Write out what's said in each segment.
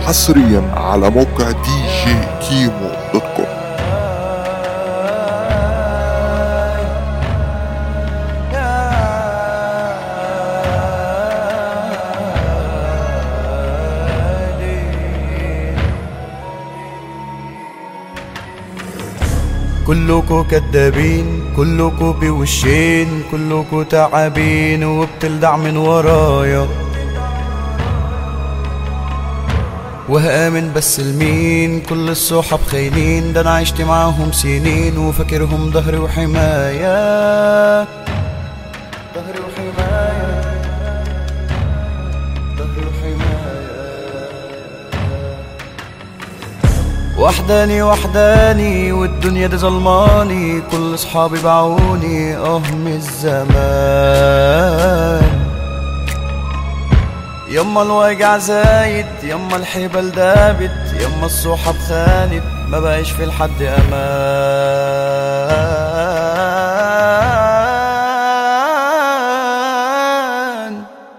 حصريا على موقع دي جي كيمو دوت كوم كلكو كدابين كلكو بوشين كلكو تعابين وبتلدع من ورايا وهآمن بس لمين كل الصحاب خاينين ده انا عشت معاهم سنين وفاكرهم ظهري وحماية ظهري وحماية ظهري وحماية وحداني وحداني والدنيا دي ظلماني كل اصحابي باعوني اه من الزمان يما الوجع زايد يما الحبل دابت يما الصحاب خانت ما بقاش في الحد امان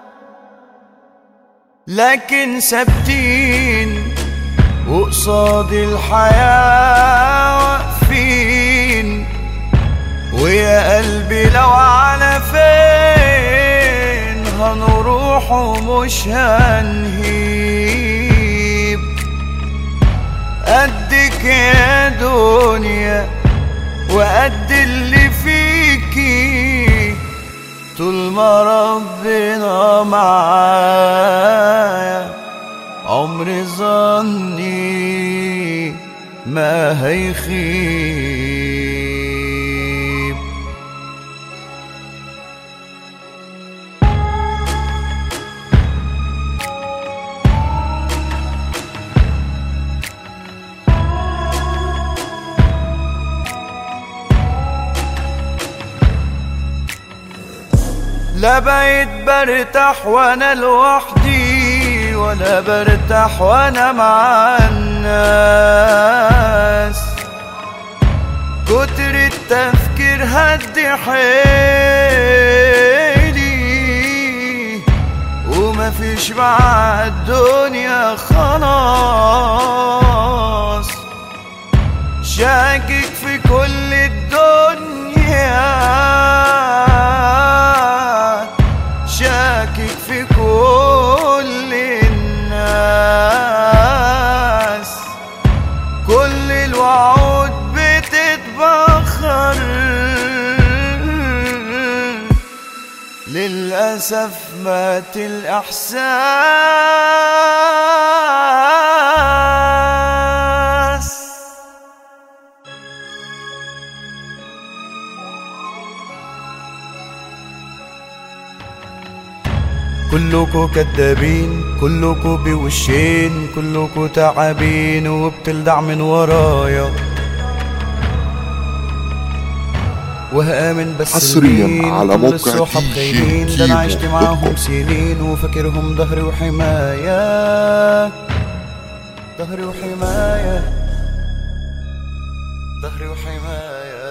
لكن ثابتين وقصاد الحياة واقفين ويا قلبي لو على فين هنروح ومش هنهيب قدك يا دنيا وقد اللي فيكي طول ما ربنا معايا عمري ظني ما هيخيب لا بقيت برتاح وانا لوحدي ولا برتاح وانا مع الناس كتر التفكير هدي حيلي ومفيش مع الدنيا خلاص شاكك في كل الدنيا شاكك في كل الناس كل الوعود بتتبخر للأسف مات الإحساس كلكو كدابين كلكو بوشين كلكو تعابين وبتلدع من ورايا وهآمن بس حصرياً لمين على كل موقع الصحاب DJ خاينين ده انا عشت كيمو معاهم دوت كوم. سنين وفاكرهم ظهري وحماية ظهري وحماية ظهري وحماية